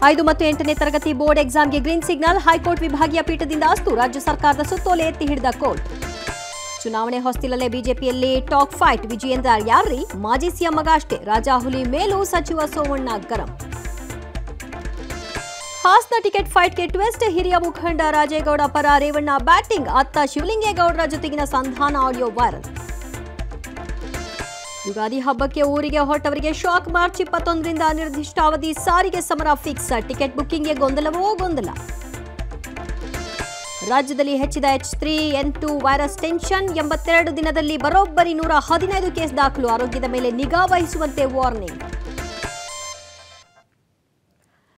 ಐದು ಮತ್ತು ಎಂಟನೇ ತರಗತಿ ಬೋರ್ಡ್ ಎಕ್ಸಾಮ್ಗೆ ಗ್ರೀನ್ ಸಿಗ್ನಲ್ ಹೈಕೋರ್ಟ್ ವಿಭಾಗೀಯ ಪೀಠದಿಂದ ಅಸ್ತು ರಾಜ್ಯ ಸರ್ಕಾರದ ಸುತ್ತೋಲೆ ಎತ್ತಿ ಹಿಡಿದ ಕೋರ್ಟ್ ಚುನಾವಣೆ ಹೊಸ್ತಿಲಲ್ಲೇ ಬಿಜೆಪಿಯಲ್ಲಿ ಟಾಕ್ ಫೈಟ್ ವಿಜಯೇಂದ್ರ ಯಾರ್ರಿ ಮಾಜಿ ಸಿಎಂ ಮಗ ಅಷ್ಟೇ ರಾಜಾಹುಲಿ ಮೇಲೂ ಸಚಿವ ಸೋಮಣ್ಣ ಗರಂ ಹಾಸ್ನ ಟಿಕೆಟ್ ಫೈಟ್ಗೆ ಟ್ವಿಸ್ಟ್ ಹಿರಿಯ ಮುಖಂಡ ರಾಜೇಗೌಡ ಪರ ರೇವಣ್ಣ ಬ್ಯಾಟಿಂಗ್ ಅತ್ತ ಶಿವಲಿಂಗೇಗೌಡರ ಜೊತೆಗಿನ ಸಂಧಾನ ಆಡಿಯೋ ವೈರಲ್ ಯುಗಾದಿ ಹಬ್ಬಕ್ಕೆ ಊರಿಗೆ ಹೊರಟವರಿಗೆ ಶಾಕ್ ಮಾರ್ಚ್ ಇಪ್ಪತ್ತೊಂದರಿಂದ ಅನಿರ್ದಿಷ್ಟಾವಧಿ ಸಾರಿಗೆ ಸಮರ ಫಿಕ್ಸ್ ಟಿಕೆಟ್ ಬುಕ್ಕಿಂಗ್ಗೆ ಗೊಂದಲವೋ ಗೊಂದಲ ರಾಜ್ಯದಲ್ಲಿ ಹೆಚ್ಚಿದ H three N two virus tension ಎಂಬತ್ತೆರಡು ದಿನದಲ್ಲಿ ಬರೋಬ್ಬರಿ ನೂರ ಹದಿನೈದು ಕೇಸ್ ದಾಖಲು ಆರೋಗ್ಯದ ಮೇಲೆ ನಿಗಾ ವಹಿಸುವಂತೆ ವಾರ್ನಿಂಗ್